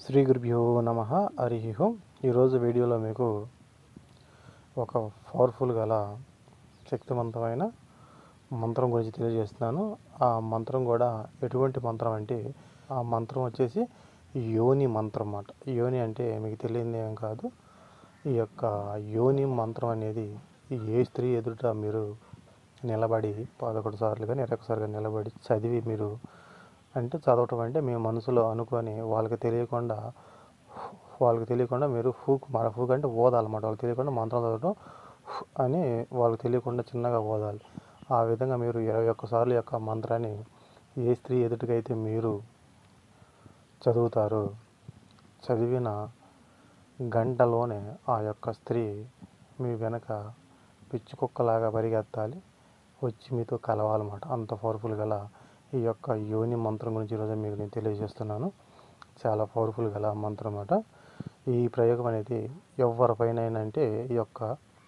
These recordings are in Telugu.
శ్రీ గురుభ్యో నమ హరి ఓం ఈరోజు వీడియోలో మీకు ఒక పవర్ఫుల్ గల శక్తివంతమైన మంత్రం గురించి తెలియజేస్తున్నాను ఆ మంత్రం కూడా ఎటువంటి మంత్రం అంటే ఆ మంత్రం వచ్చేసి యోని మంత్రం అన్నమాట యోని అంటే మీకు తెలియదు ఏం కాదు ఈ యొక్క యోని మంత్రం అనేది ఏ స్త్రీ ఎదుట మీరు నిలబడి పదకొండు సార్లు కానీ ఇరవై సార్లు నిలబడి చదివి మీరు అంటే చదవటం అంటే మీ మనసులో అనుకొని వాళ్ళకి తెలియకుండా వాళ్ళకి తెలియకుండా మీరు హూక్ మన హూక్ అంటే ఓదాలన్నమాట వాళ్ళకి తెలియకుండా మంత్రం చదవటం హు అని వాళ్ళకి తెలియకుండా చిన్నగా ఓదాలి ఆ విధంగా మీరు ఇరవై ఒక్కసార్లు యొక్క మంత్రాన్ని ఏ స్త్రీ ఎదుటికైతే మీరు చదువుతారు చదివిన గంటలోనే ఆ యొక్క స్త్రీ మీ వెనక పిచ్చి కుక్కలాగా పరిగెత్తాలి వచ్చి మీతో కలవాలన్నమాట అంత పవర్ఫుల్ గల ఈ యొక్క యోని మంత్రం గురించి ఈరోజు మీకు నేను తెలియజేస్తున్నాను చాలా పవర్ఫుల్ గల మంత్రం అన్నమాట ఈ ప్రయోగం అనేది ఎవరిపైన అంటే ఈ యొక్క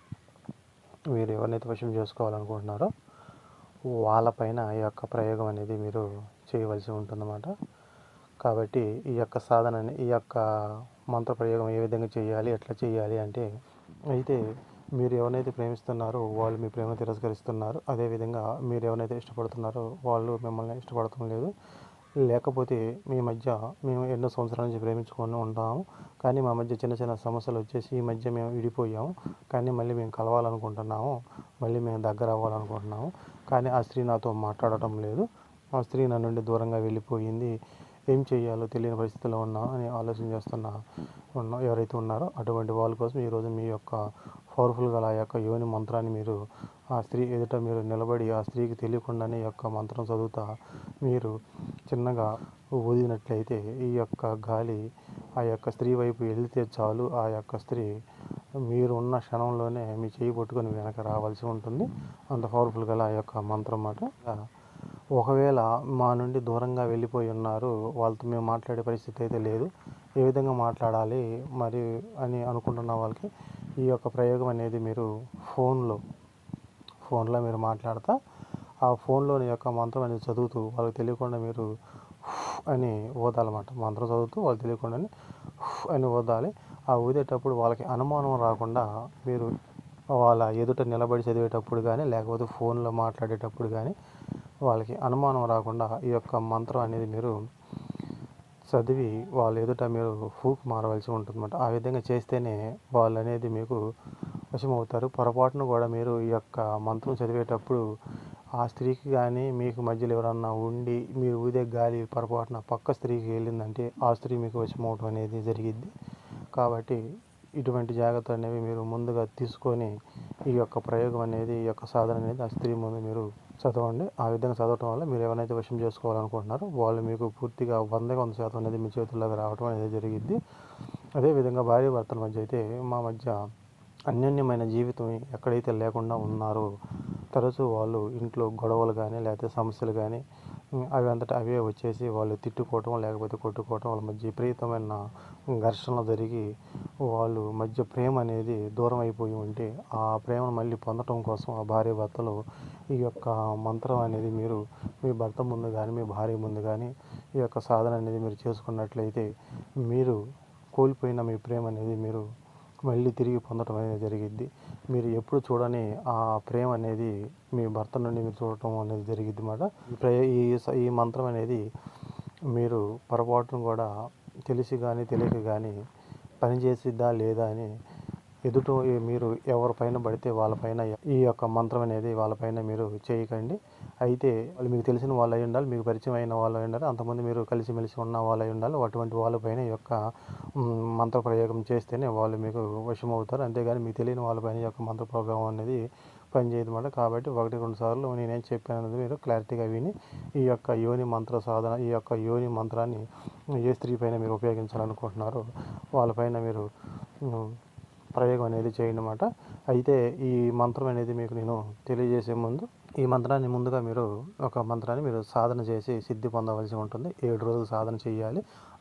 మీరు ఎవరినైతే వశం చేసుకోవాలనుకుంటున్నారో వాళ్ళపైన ఈ యొక్క ప్రయోగం అనేది మీరు చేయవలసి ఉంటుందన్నమాట కాబట్టి ఈ యొక్క సాధనని ఈ యొక్క మంత్ర ప్రయోగం ఏ విధంగా చేయాలి ఎట్లా చేయాలి అంటే అయితే మీరు ఎవరినైతే ప్రేమిస్తున్నారో వాళ్ళు మీ ప్రేమ తిరస్కరిస్తున్నారు అదేవిధంగా మీరు ఎవరైతే ఇష్టపడుతున్నారో వాళ్ళు మిమ్మల్ని ఇష్టపడటం లేదు లేకపోతే మీ మధ్య మేము ఎన్నో సంవత్సరాల నుంచి ప్రేమించుకొని ఉంటాము కానీ మా మధ్య చిన్న చిన్న సమస్యలు వచ్చేసి ఈ మధ్య మేము విడిపోయాము కానీ మళ్ళీ మేము కలవాలనుకుంటున్నాము మళ్ళీ మేము దగ్గర అవ్వాలనుకుంటున్నాము కానీ ఆ స్త్రీ నాతో మాట్లాడటం లేదు ఆ స్త్రీ నా నుండి దూరంగా వెళ్ళిపోయింది ఏం చేయాలో తెలియని పరిస్థితిలో ఉన్నా అని ఆలోచన చేస్తున్న ఉన్న ఎవరైతే ఉన్నారో అటువంటి వాళ్ళ కోసం ఈరోజు మీ యొక్క పవర్ఫుల్ గల ఆ యొక్క యోని మంత్రాన్ని మీరు ఆ స్త్రీ ఎదుట మీరు నిలబడి ఆ స్త్రీకి తెలియకుండానే ఈ యొక్క మంత్రం చదువుతా మీరు చిన్నగా ఊదినట్లయితే ఈ యొక్క గాలి ఆ యొక్క స్త్రీ వైపు వెళితే చాలు ఆ యొక్క స్త్రీ మీరు ఉన్న క్షణంలోనే మీ చేయి పట్టుకొని వెనక రావాల్సి ఉంటుంది అంత పవర్ఫుల్ గల ఆ యొక్క మంత్రం అన్నమాట ఒకవేళ మా నుండి దూరంగా వెళ్ళిపోయి ఉన్నారు వాళ్ళతో మేము మాట్లాడే పరిస్థితి అయితే లేదు ఏ విధంగా మాట్లాడాలి మరి అని అనుకుంటున్న వాళ్ళకి ఈ యొక్క ప్రయోగం అనేది మీరు ఫోన్లో ఫోన్లో మీరు మాట్లాడతా ఆ ఫోన్లోని యొక్క మంత్రం అనేది చదువుతూ వాళ్ళకి తెలియకుండా మీరు అని ఓదాలన్నమాట మంత్రం చదువుతూ వాళ్ళకి తెలియకుండానే అని ఓదాలి ఆ ఊదేటప్పుడు వాళ్ళకి అనుమానం రాకుండా మీరు వాళ్ళ ఎదుట నిలబడి చదివేటప్పుడు కానీ లేకపోతే ఫోన్లో మాట్లాడేటప్పుడు కానీ వాళ్ళకి అనుమానం రాకుండా ఈ యొక్క మంత్రం అనేది మీరు చదివి వాళ్ళ ఎదుట మీరు ఫూక్ మారవలసి ఉంటుందన్నమాట ఆ విధంగా చేస్తేనే వాళ్ళు అనేది మీకు వశమవుతారు పొరపాటును కూడా మీరు ఈ యొక్క మంత్రం చదివేటప్పుడు ఆ స్త్రీకి కానీ మీకు మధ్యలో ఎవరన్నా ఉండి మీరు ఊదే గాలి పొరపాటున పక్క స్త్రీకి వెళ్ళిందంటే ఆ స్త్రీ మీకు వశమవటం అనేది జరిగిద్ది కాబట్టి ఇటువంటి జాగ్రత్తలు అనేవి మీరు ముందుగా తీసుకొని ఈ యొక్క ప్రయోగం అనేది ఈ యొక్క సాధన అనేది ఆ స్త్రీ ముందు మీరు చదవండి ఆ విధంగా చదవటం వల్ల మీరు ఎవరైతే వశం చేసుకోవాలనుకుంటున్నారో వాళ్ళు మీకు పూర్తిగా వందకి వంద శాతం అనేది మీ చేతుల్లోకి రావడం అనేది జరిగిద్ది అదేవిధంగా భార్య భర్తల మధ్య అయితే మా మధ్య అన్యోన్యమైన జీవితం ఎక్కడైతే లేకుండా ఉన్నారో తరచూ వాళ్ళు ఇంట్లో గొడవలు కానీ లేకపోతే సమస్యలు కానీ అవి అంతటా అవే వచ్చేసి వాళ్ళు తిట్టుకోవటం లేకపోతే కొట్టుకోవటం వాళ్ళ మధ్య విపరీతమైన ఘర్షణలు జరిగి వాళ్ళు మధ్య ప్రేమ అనేది దూరం అయిపోయి ఉంటే ఆ ప్రేమను మళ్ళీ పొందటం కోసం ఆ భార్య భర్తలు ఈ యొక్క మంత్రం అనేది మీరు మీ భర్త ముందు కానీ మీ భార్య ముందు కానీ ఈ యొక్క సాధన అనేది మీరు చేసుకున్నట్లయితే మీరు కోల్పోయిన మీ ప్రేమ అనేది మీరు మళ్ళీ తిరిగి పొందడం అనేది జరిగిద్ది మీరు ఎప్పుడు చూడని ఆ ప్రేమ అనేది మీ భర్త నుండి మీరు చూడటం అనేది జరిగిద్ది అన్నమాట ఈ ప్రయ ఈ స- ఈ మంత్రం అనేది మీరు పొరపాటును కూడా తెలిసి కానీ తెలియక కానీ పనిచేసిద్దా లేదా అని ఎదుట మీరు ఎవరిపైన పడితే వాళ్ళపైన ఈ యొక్క మంత్రం అనేది వాళ్ళపైన మీరు చేయకండి అయితే వాళ్ళు మీకు తెలిసిన వాళ్ళు అయి ఉండాలి మీకు పరిచయం అయిన వాళ్ళు అయి ఉండాలి అంతమంది మీరు కలిసిమెలిసి ఉన్న వాళ్ళు అయి ఉండాలి అటువంటి వాళ్ళపైన ఈ యొక్క మ్, మంత్ర ప్రయోగం చేస్తేనే వాళ్ళు మీకు వశం అవుతారు అంతేగాని మీకు తెలియని వాళ్ళపైన ఈ యొక్క మంత్ర ప్రయోగం అనేది పనిచేయదు అన్నమాట కాబట్టి ఒకటి రెండు సార్లు నేనేం చెప్పాను అనేది మీరు క్లారిటీగా విని ఈ యొక్క యోని మంత్ర సాధన ఈ యొక్క యోని మంత్రాన్ని ఏ స్త్రీ పైన మీరు ఉపయోగించాలనుకుంటున్నారో వాళ్ళపైన మీరు మ్, ప్రయోగం అనేది చేయండి అన్నమాట అయితే ఈ మంత్రం అనేది మీకు నేను తెలియజేసే ముందు ఈ మంత్రాన్ని ముందుగా మీరు ఒక మంత్రాన్ని మీరు సాధన చేసి సిద్ధి పొందవలసి ఉంటుంది ఏడు రోజులు సాధన చేయాలి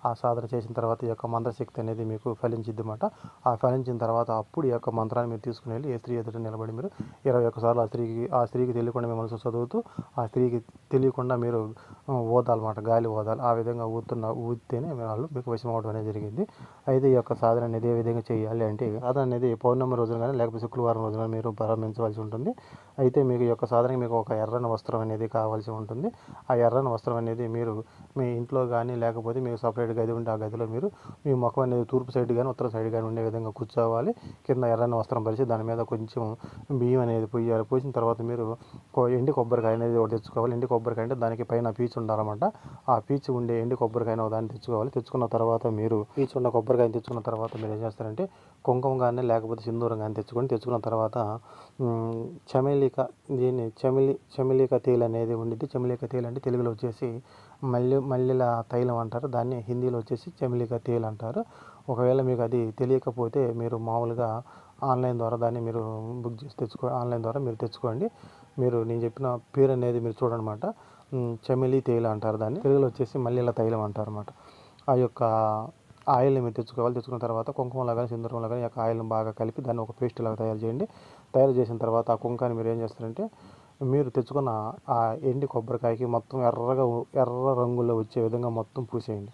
ఆ సాధన చేసిన తర్వాత ఈ యొక్క మంత్రశక్తి అనేది మీకు ఫలించిద్ది అనమాట ఆ ఫలించిన తర్వాత అప్పుడు ఈ యొక్క మంత్రాన్ని మీరు తీసుకుని వెళ్ళి ఏ స్త్రీ ఎదుట నిలబడి మీరు ఇరవై ఒక్కసార్లు ఆ స్త్రీకి ఆ స్త్రీకి తెలియకుండా మీ మనసు చదువుతూ ఆ స్త్రీకి తెలియకుండా మీరు ఆ, ఊదాలన్నమాట గాలి ఊదాలి ఆ విధంగా ఊతున్న ఊదితేనే వాళ్ళు మీకు వశం అవడం అనేది జరిగింది అయితే ఈ యొక్క సాధన అనేది ఏ విధంగా చేయాలి అంటే సాధన అనేది పౌర్ణమి రోజున కానీ లేకపోతే శుక్రవారం రోజున మీరు ప్రారంభించవలసి ఉంటుంది అయితే మీకు ఈ యొక్క సాధనకి మీకు ఒక ఎర్రని వస్త్రం అనేది కావాల్సి ఉంటుంది ఆ ఎర్రని వస్త్రం అనేది మీరు మీ ఇంట్లో కానీ లేకపోతే మీకు సపరేట్ గది ఉంటే ఆ గదిలో మీరు మీ ముఖం అనేది తూర్పు సైడ్ కానీ ఉత్తర సైడ్ కానీ ఉండే విధంగా కూర్చోవాలి కింద ఎర్రని వస్త్రం పరిచి దాని మీద కొంచెం బియ్యం అనేది పోయాలి పోసిన తర్వాత మీరు కొ- ఎండి కొబ్బరికాయ అనేది ఒకటి తెచ్చుకోవాలి ఎండి కొబ్బరికాయ అంటే దానికి పైన పీచు ఉండాలన్నమాట ఆ పీచు ఉండే ఎండి కొబ్బరికాయ ఒక దాన్ని తెచ్చుకోవాలి తెచ్చుకున్న తర్వాత మీరు పీచు ఉన్న కొబ్బరికాయని తెచ్చుకున్న తర్వాత మీరు ఏం చేస్తారంటే కుంకుమ కానీ లేకపోతే సింధూరం కానీ తెచ్చుకొని తెచ్చుకున్న తర్వాత మ్, చమెలిక దీన్ని చమిలి చమిలిక తేలు అనేది ఉండిద్ది చమిలిక తేలు అంటే తెలుగులో వచ్చేసి మల్లె మల్లెల తైలం అంటారు దాన్ని హిందీలో వచ్చేసి చమిలిక తేలు అంటారు ఒకవేళ మీకు అది తెలియకపోతే మీరు మామూలుగా ఆన్లైన్ ద్వారా దాన్ని మీరు బుక్ చేసి తెచ్చుకో ఆన్లైన్ ద్వారా మీరు తెచ్చుకోండి మీరు నేను చెప్పిన పేరు అనేది మీరు చూడనమాట చమిలి తేలు అంటారు దాన్ని తెలుగులో వచ్చేసి మల్లెల తైలం అంటారు అనమాట ఆ యొక్క ఆయిల్ని మీరు తెచ్చుకోవాలి తెచ్చుకున్న తర్వాత కుంకుమలో కానీ సింధూరంలో కానీ ఈ యొక్క ఆయిల్ని బాగా కలిపి దాన్ని ఒక పేస్ట్ లాగా తయారు చేయండి తయారు చేసిన తర్వాత ఆ కుంకాన్ని మీరు ఏం చేస్తారంటే మీరు తెచ్చుకున్న ఆ ఎండి కొబ్బరికాయకి మొత్తం ఎర్రగా ఎర్ర రంగులో వచ్చే విధంగా మొత్తం పూసేయండి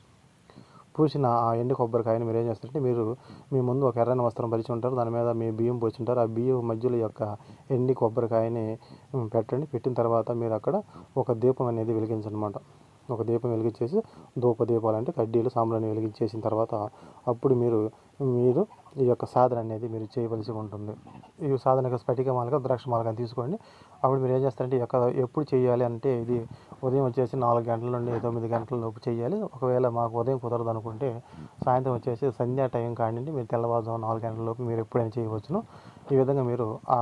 పూసిన ఆ ఎండి కొబ్బరికాయని మీరు ఏం చేస్తారంటే మీరు మీ ముందు ఒక ఎర్రని వస్త్రం పరిచి ఉంటారు దాని మీద మీ బియ్యం పోసి ఉంటారు ఆ బియ్యం మధ్యలో యొక్క ఎండి కొబ్బరికాయని ఉమ్, పెట్టండి పెట్టిన తర్వాత మీరు అక్కడ ఒక దీపం అనేది వెలిగించనమాట ఒక దీపం వెలిగించేసి ధూప దీపాలు అంటే కడ్డీలు సాంబ్రాన్ని వెలిగించేసిన తర్వాత అప్పుడు మీరు మీరు ఈ యొక్క సాధన అనేది మీరు చేయవలసి ఉంటుంది ఈ సాధనకు స్ఫటిక మాలగా ద్రాక్ష మాలగా తీసుకోండి అప్పుడు మీరు ఏం చేస్తారంటే ఈ యొక్క ఎప్పుడు చేయాలి అంటే ఇది ఉదయం వచ్చేసి నాలుగు గంటల నుండి తొమ్మిది గంటల లోపు చేయాలి ఒకవేళ మాకు ఉదయం కుదరదు అనుకుంటే సాయంత్రం వచ్చేసి సంధ్యా టైం కానివ్వండి మీరు తెల్లవారుజాము నాలుగు గంటల లోపు మీరు ఎప్పుడైనా చేయవచ్చును ఈ విధంగా మీరు ఆ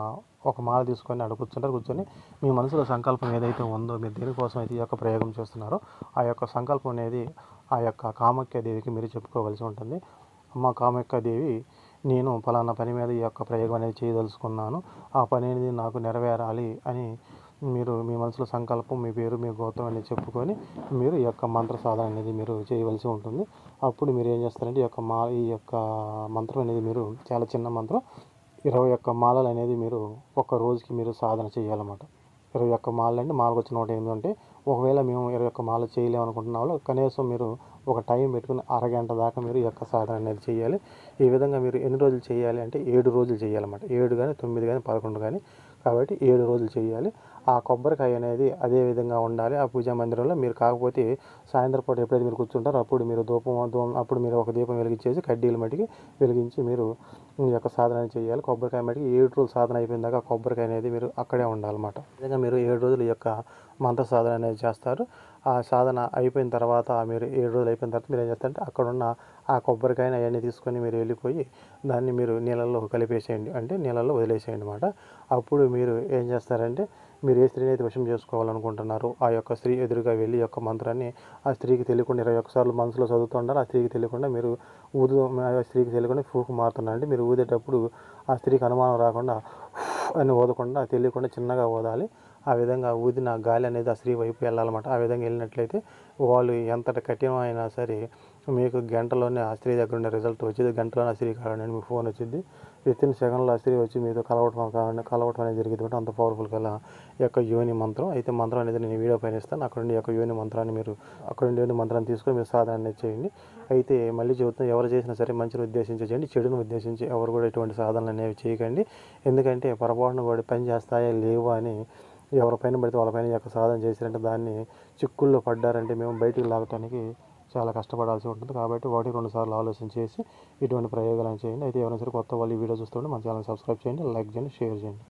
ఒక మాల తీసుకొని అక్కడ కూర్చుంటారు కూర్చొని మీ మనసులో సంకల్పం ఏదైతే ఉందో మీరు దేనికోసం అయితే ఈ యొక్క ప్రయోగం చేస్తున్నారో ఆ యొక్క సంకల్పం అనేది ఆ యొక్క కామాఖ్య దేవికి మీరు చెప్పుకోవాల్సి ఉంటుంది అమ్మ కామాఖ్య దేవి నేను ఫలానా పని మీద ఈ యొక్క ప్రయోగం అనేది చేయదలుచుకున్నాను ఆ పని అనేది నాకు నెరవేరాలి అని మీరు మీ మనసులో సంకల్పం మీ పేరు మీ గోత్రం అనేది చెప్పుకొని మీరు ఈ యొక్క మంత్ర సాధన అనేది మీరు చేయవలసి ఉంటుంది అప్పుడు మీరు ఏం చేస్తారంటే ఈ యొక్క మా ఈ యొక్క మంత్రం అనేది మీరు చాలా చిన్న మంత్రం ఇరవై ఒక్క మాలలు అనేది మీరు ఒక రోజుకి మీరు సాధన చేయాలన్నమాట ఇరవై ఒక్క మాలలు అంటే మాలకు వచ్చిన నూట ఎనిమిది ఉంటే ఒకవేళ మేము ఇరవై ఒక్క మాల చేయలేము అనుకుంటున్న వాళ్ళు కనీసం మీరు ఒక టైం పెట్టుకుని అరగంట దాకా మీరు ఈ యొక్క సాధన అనేది చేయాలి ఈ విధంగా మీరు ఎన్ని రోజులు చేయాలి అంటే ఏడు రోజులు చేయాలన్నమాట ఏడు కానీ తొమ్మిది కానీ పదకొండు కానీ కాబట్టి ఏడు రోజులు చేయాలి ఆ కొబ్బరికాయ అనేది అదే విధంగా ఉండాలి ఆ పూజా మందిరంలో మీరు కాకపోతే సాయంత్రం పూట ఎప్పుడైతే మీరు కూర్చుంటారో అప్పుడు మీరు ధూపం ధూపం అప్పుడు మీరు ఒక దీపం వెలిగించేసి కడ్డీలు మట్టికి వెలిగించి మీరు ఈ యొక్క సాధన అనేది చేయాలి కొబ్బరికాయ మట్టికి ఏడు రోజులు సాధన అయిపోయిన దాకా ఆ కొబ్బరికాయ అనేది మీరు అక్కడే ఉండాలన్నమాట ఈ విధంగా మీరు ఏడు రోజులు ఈ యొక్క మంత్ర సాధన అనేది చేస్తారు ఆ సాధన అయిపోయిన తర్వాత మీరు ఏడు రోజులు అయిపోయిన తర్వాత మీరు ఏం చేస్తారంటే అక్కడ ఉన్న ఆ కొబ్బరికాయని అవన్నీ తీసుకొని మీరు వెళ్ళిపోయి దాన్ని మీరు నీళ్ళల్లో కలిపేసేయండి అంటే నీళ్ళల్లో వదిలేసేయండి అనమాట అప్పుడు మీరు ఏం చేస్తారంటే మీరు ఏ స్త్రీని అయితే వశం చేసుకోవాలనుకుంటున్నారో ఆ యొక్క స్త్రీ ఎదురుగా వెళ్ళి ఈ యొక్క మంత్రాన్ని ఆ స్త్రీకి తెలియకుండా ఇరవై ఒక్కసార్లు మనసులో చదువుతుంటారు ఆ స్త్రీకి తెలియకుండా మీరు ఊదు ఆ స్త్రీకి తెలియకుండా ఫూకు మారుతున్నారంటే మీరు ఊదేటప్పుడు ఆ స్త్రీకి అనుమానం రాకుండా అని ఊదకుండా తెలియకుండా చిన్నగా ఊదాలి ఆ విధంగా ఊదిన గాలి అనేది ఆ స్త్రీ వైపు వెళ్ళాలన్నమాట ఆ విధంగా వెళ్ళినట్లయితే వాళ్ళు ఎంతటి కఠినమైనా సరే మీకు గంటలోనే ఆ స్త్రీ దగ్గర ఉండే రిజల్ట్ వచ్చేది గంటలోనే ఆ స్త్రీ కావాలని మీకు ఫోన్ వచ్చింది విత్ ఇన్ సెకండ్లో ఆ స్త్రీ వచ్చి మీతో కలవటం కావాలని కలవటం అనేది జరిగింది అంటే అంత పవర్ఫుల్ గల ఈ యొక్క యోని మంత్రం అయితే మంత్రం అనేది నేను వీడియో పైన ఇస్తాను అక్కడ నుండి ఈ యొక్క యోని మంత్రాన్ని మీరు అక్కడ నుండి యోని మంత్రాన్ని తీసుకొని మీరు సాధన అనేది చేయండి అయితే మళ్ళీ చెబుతున్నా ఎవరు చేసినా సరే మంచిని ఉద్దేశించి చేయండి చెడును ఉద్దేశించి ఎవరు కూడా ఎటువంటి సాధనలు అనేవి చేయకండి ఎందుకంటే పొరపాటున కూడా పని చేస్తాయా లేవా అని ఎవరి పైన పడితే వాళ్ళ పైన ఈ యొక్క సాధన చేశారంటే దాన్ని చిక్కుల్లో పడ్డారంటే మేము బయటికి లాగటానికి చాలా కష్టపడాల్సి ఉంటుంది కాబట్టి ఒకటి రెండు సార్లు ఆలోచన చేసి ఇటువంటి ప్రయోగాలను చేయండి అయితే ఎవరైనా సరే కొత్త వాళ్ళు ఈ వీడియో చూస్తుంటే మన ఛానల్ సబ్స్క్రైబ్ చేయండి లైక్ చేయండి షేర్ చేయండి